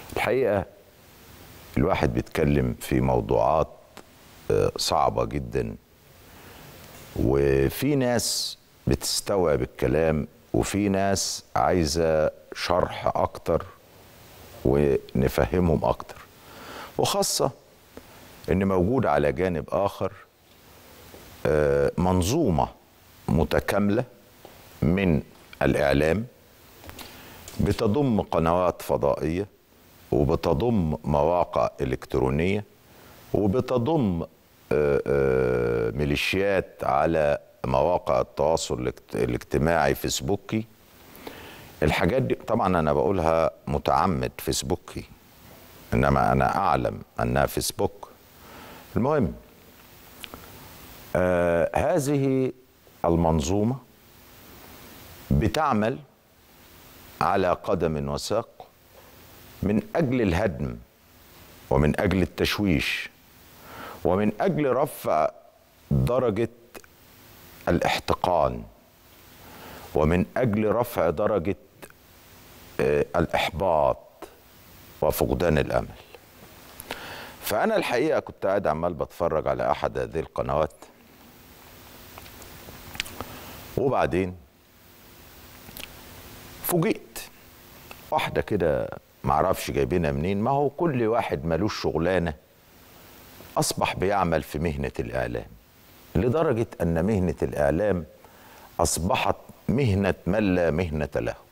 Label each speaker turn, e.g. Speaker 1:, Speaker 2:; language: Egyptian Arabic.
Speaker 1: الحقيقه الواحد بيتكلم في موضوعات آه، صعبه جدا وفي ناس بتستوعب الكلام وفي ناس عايزه شرح اكتر ونفهمهم اكتر وخاصه ان موجود على جانب اخر آه، منظومه متكامله من الاعلام بتضم قنوات فضائيه وبتضم مواقع الكترونيه وبتضم آه، آه، ميليشيات على مواقع التواصل الاجت- الاجتماعي فيسبوكي الحاجات دي طبعا انا بقولها متعمد فيسبوكي انما انا اعلم انها فيسبوك المهم آه هذه المنظومه بتعمل على قدم وساق من اجل الهدم ومن اجل التشويش ومن اجل رفع درجه الاحتقان ومن اجل رفع درجه آه، الاحباط وفقدان الامل فانا الحقيقه كنت قاعد عمال بتفرج على احد هذه القنوات وبعدين فوجئت واحده كده معرفش جايبينها منين ما هو كل واحد ملوش شغلانه اصبح بيعمل في مهنه الاعلام لدرجه ان مهنه الاعلام اصبحت مهنه من لا مهنه له